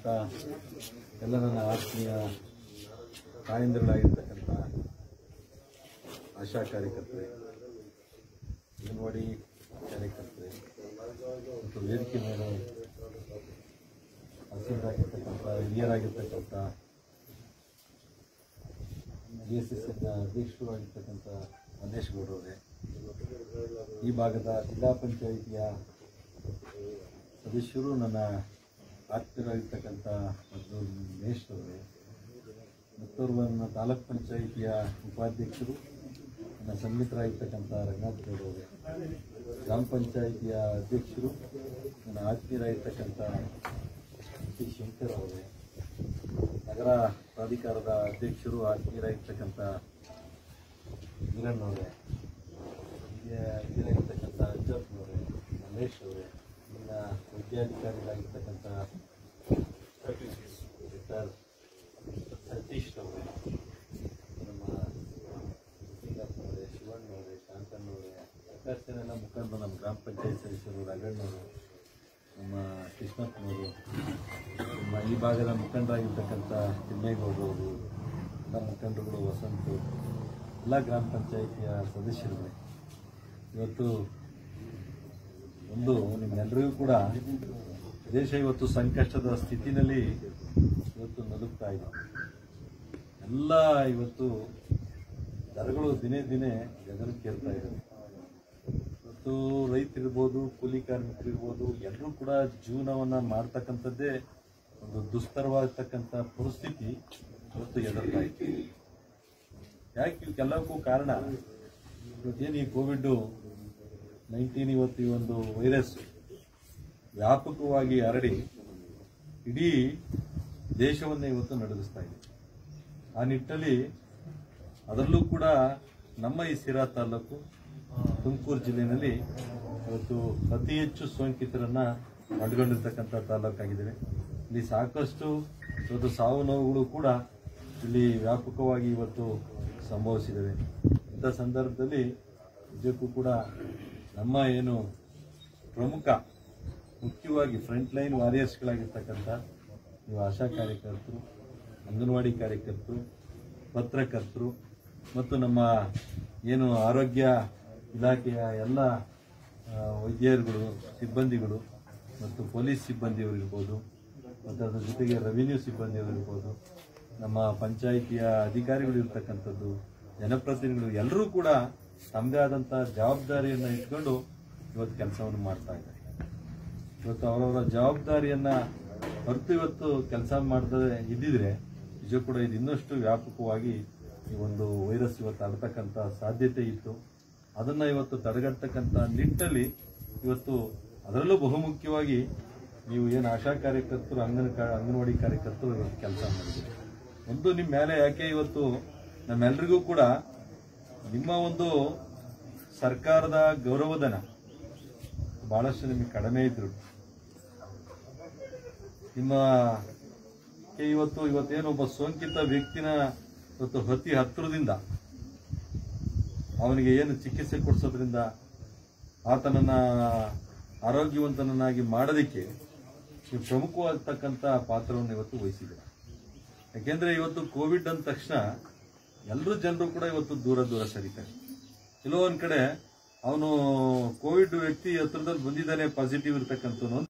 ಇರ್ತಕ್ಕಂಥ ಎಲ್ಲ ನನ್ನ ಆತ್ಮೀಯ ತಾಯಂದಿರುಗಳಾಗಿರ್ತಕ್ಕಂಥ ಆಶಾ ಕಾರ್ಯಕರ್ತರೆ ಅಂಗನವಾಡಿ ಕಾರ್ಯಕರ್ತರೆ ಮತ್ತು ವೇದಿಕೆ ಮೇಲೆ ಹಸಿರಾಗಿರ್ತಕ್ಕಂಥ ಹಿರಿಯರಾಗಿರ್ತಕ್ಕಂಥ ಬಿ ಎಸ್ ಎಸ್ ಅಧ್ಯಕ್ಷರು ಆಗಿರ್ತಕ್ಕಂಥ ಮಹೇಶ್ ಗೌಡರವರೇ ಈ ಭಾಗದ ಜಿಲ್ಲಾ ಪಂಚಾಯಿತಿಯ ಸದಸ್ಯರು ನನ್ನ ಆತ್ಮೀಯರಾಗಿರ್ತಕ್ಕಂಥ ಮತ್ತು ಮಹೇಶ್ ಅವರೇ ಮತ್ತೋರ್ವ ನನ್ನ ತಾಲೂಕ್ ಪಂಚಾಯಿತಿಯ ಉಪಾಧ್ಯಕ್ಷರು ನನ್ನ ಸನ್ಮಿತರಾಗಿರ್ತಕ್ಕಂಥ ರಂಗನಾಥ್ ಗೌಡರವರೇ ಗ್ರಾಮ ಪಂಚಾಯಿತಿಯ ಅಧ್ಯಕ್ಷರು ನನ್ನ ಆತ್ಮೀಯರಾಗಿರ್ತಕ್ಕಂಥ ಟಿ ಶಂಕರ್ ಅವರೇ ನಗರ ಪ್ರಾಧಿಕಾರದ ಅಧ್ಯಕ್ಷರು ಆತ್ಮೀಯರಾಗಿರ್ತಕ್ಕಂಥ ವೀರಣ್ಣವರೇ ಹಿರಿಯರಾಗಿರ್ತಕ್ಕಂಥ ಅಜ್ಜಪ್ಪನವರೇ ರಮೇಶ್ ಅವರೇ ಇನ್ನ ವೈದ್ಯಾಧಿಕಾರಿಗಳಾಗಿರ್ತಕ್ಕಂಥ ಡಾಕ್ಟರ್ ಸತೀಶ್ ಅವರೇ ನಮ್ಮ ಸಿಂಗಪ್ಪನವರೇ ಶಿವಣ್ಣವರೇ ಶಾಂತಣ್ಣವರೇ ಸಾಕಷ್ಟೇನೆಲ್ಲ ಮುಖಂಡರು ನಮ್ಮ ಗ್ರಾಮ ಪಂಚಾಯತ್ ಸದಸ್ಯರು ರಾಘಣ್ಣವರು ನಮ್ಮ ಕೃಷ್ಣಪ್ಪನವರು ನಮ್ಮ ಈ ಭಾಗದ ಮುಖಂಡರಾಗಿರ್ತಕ್ಕಂಥ ತಿಮ್ಮೇಗೌಡರವರು ಎಲ್ಲ ಮುಖಂಡರುಗಳು ವಸಂತು ಎಲ್ಲ ಗ್ರಾಮ ಪಂಚಾಯಿತಿಯ ಸದಸ್ಯರುಗಳೇ ಇವತ್ತು ಒಂದು ನಿಮ್ಮೆಲ್ಲರಿಗೂ ಕೂಡ ದೇಶ ಇವತ್ತು ಸಂಕಷ್ಟದ ಸ್ಥಿತಿನಲ್ಲಿ ಇವತ್ತು ನಲುಗ್ತಾ ಇದೆ ಎಲ್ಲ ಇವತ್ತು ದರಗಳು ದಿನೇ ದಿನೇ ಗಗನಕ್ಕೇರ್ತಾ ಇದ್ದಾವೆ ಇವತ್ತು ರೈತರಿರ್ಬೋದು ಕೂಲಿ ಕಾರ್ಮಿಕರಿರ್ಬೋದು ಎಲ್ಲರೂ ಕೂಡ ಜೀವನವನ್ನ ಮಾಡ್ತಕ್ಕಂಥದ್ದೇ ಒಂದು ದುಸ್ತರವಾಗತಕ್ಕಂಥ ಪರಿಸ್ಥಿತಿ ಇವತ್ತು ಎದುರ್ತಾ ಇದೆ ಯಾಕೆ ಇವಕ್ಕೆಲ್ಲಕ್ಕೂ ಕಾರಣ ಇವತ್ತೇನು ಈ ಕೋವಿಡ್ ನೈನ್ಟೀನ್ ಇವತ್ತು ಈ ಒಂದು ವೈರಸ್ ವ್ಯಾಪಕವಾಗಿ ಹರಡಿ ಇಡೀ ದೇಶವನ್ನೇ ಇವತ್ತು ನಡುಗಿಸ್ತಾ ಇದೆ ಆ ನಿಟ್ಟಲ್ಲಿ ಅದರಲ್ಲೂ ಕೂಡ ನಮ್ಮ ಈ ಸಿರಾ ತಾಲೂಕು ತುಮಕೂರು ಜಿಲ್ಲೆಯಲ್ಲಿ ಇವತ್ತು ಅತಿ ಹೆಚ್ಚು ಸೋಂಕಿತರನ್ನ ಕಂಡುಕೊಂಡಿರ್ತಕ್ಕಂಥ ತಾಲೂಕಾಗಿದ್ದೇವೆ ಇಲ್ಲಿ ಸಾಕಷ್ಟು ಇವತ್ತು ಸಾವು ನೋವುಗಳು ಕೂಡ ಇಲ್ಲಿ ವ್ಯಾಪಕವಾಗಿ ಇವತ್ತು ಸಂಭವಿಸಿದವೆ ಇಂಥ ಸಂದರ್ಭದಲ್ಲಿ ನಿಜಕ್ಕೂ ಕೂಡ ನಮ್ಮ ಏನು ಪ್ರಮುಖ ಮುಖ್ಯವಾಗಿ ಫ್ರಂಟ್ ಲೈನ್ ವಾರಿಯರ್ಸ್ಗಳಾಗಿರ್ತಕ್ಕಂಥ ನೀವು ಆಶಾ ಕಾರ್ಯಕರ್ತರು ಅಂಗನವಾಡಿ ಕಾರ್ಯಕರ್ತರು ಪತ್ರಕರ್ತರು ಮತ್ತು ನಮ್ಮ ಏನು ಆರೋಗ್ಯ ಇಲಾಖೆಯ ಎಲ್ಲ ಆ, ವೈದ್ಯರುಗಳು ಸಿಬ್ಬಂದಿಗಳು ಮತ್ತು ಪೊಲೀಸ್ ಸಿಬ್ಬಂದಿಯವರು ಇರ್ಬೋದು ಮತ್ತು ಅದರ ಜೊತೆಗೆ ರೆವಿನ್ಯೂ ಸಿಬ್ಬಂದಿಯವರು ಇರ್ಬೋದು ನಮ್ಮ ಪಂಚಾಯಿತಿಯ ಅಧಿಕಾರಿಗಳು ಇರ್ತಕ್ಕಂಥದ್ದು ಜನಪ್ರತಿನಿಧಿಗಳು ಎಲ್ಲರೂ ಕೂಡ ತಮ್ಮದೇ ಆದಂಥ ಜವಾಬ್ದಾರಿಯನ್ನು ಇಟ್ಕೊಂಡು ಇವತ್ತು ಕೆಲಸವನ್ನು ಮಾಡ್ತಾ ಇದ್ದಾರೆ ಇವತ್ತು ಅವರವರ ಜವಾಬ್ದಾರಿಯನ್ನ ಹೊರತು ಇವತ್ತು ಕೆಲಸ ಮಾಡದೆ ಇದ್ದಿದ್ರೆ ನಿಜ ಕೂಡ ಇದು ಇನ್ನಷ್ಟು ವ್ಯಾಪಕವಾಗಿ ಈ ಒಂದು ವೈರಸ್ ಇವತ್ತು ಹರಡ್ತಕ್ಕಂಥ ಸಾಧ್ಯತೆ ಇತ್ತು ಅದನ್ನ ಇವತ್ತು ತಡೆಗಟ್ಟತಕ್ಕಂಥ ನಿಟ್ಟಲ್ಲಿ ಇವತ್ತು ಅದರಲ್ಲೂ ಬಹುಮುಖ್ಯವಾಗಿ ನೀವು ಏನು ಆಶಾ ಕಾರ್ಯಕರ್ತರು ಅಂಗನ ಅಂಗನವಾಡಿ ಕಾರ್ಯಕರ್ತರು ಇವತ್ತು ಕೆಲಸ ಮಾಡಿದ್ದೀರಿ ಒಂದು ನಿಮ್ಮ ಮೇಲೆ ಯಾಕೆ ಇವತ್ತು ನಮ್ಮೆಲ್ಲರಿಗೂ ಕೂಡ ನಿಮ್ಮ ಒಂದು ಸರ್ಕಾರದ ಗೌರವಧನ ಬಹಳಷ್ಟು ನಿಮಗೆ ಕಡಿಮೆ ಇದ್ರು ನಿಮ್ಮ ಕ್ಕೆ ಇವತ್ತು ಇವತ್ತೇನೊಬ್ಬ ಸೋಂಕಿತ ವ್ಯಕ್ತಿನ ಇವತ್ತು ಅತಿ ಹತ್ತಿರದಿಂದ ಅವನಿಗೆ ಏನು ಚಿಕಿತ್ಸೆ ಕೊಡಿಸೋದ್ರಿಂದ ಆತನನ್ನ ಆರೋಗ್ಯವಂತನನ್ನಾಗಿ ಮಾಡೋದಕ್ಕೆ ನೀವು ಪ್ರಮುಖವಾಗತಕ್ಕಂಥ ಪಾತ್ರವನ್ನು ಇವತ್ತು ವಹಿಸಿದೆ ಯಾಕೆಂದ್ರೆ ಇವತ್ತು ಕೋವಿಡ್ ಅಂದ ತಕ್ಷಣ ಎಲ್ಲರೂ ಜನರು ಕೂಡ ಇವತ್ತು ದೂರ ದೂರ ಸರಿತಾರೆ ಕೆಲವೊಂದ್ ಕಡೆ ಅವನು ಕೋವಿಡ್ ವ್ಯಕ್ತಿ ಹತ್ರದಲ್ಲಿ ಬಂದಿದ್ದಾನೆ ಪಾಸಿಟಿವ್ ಇರ್ತಕ್ಕಂಥ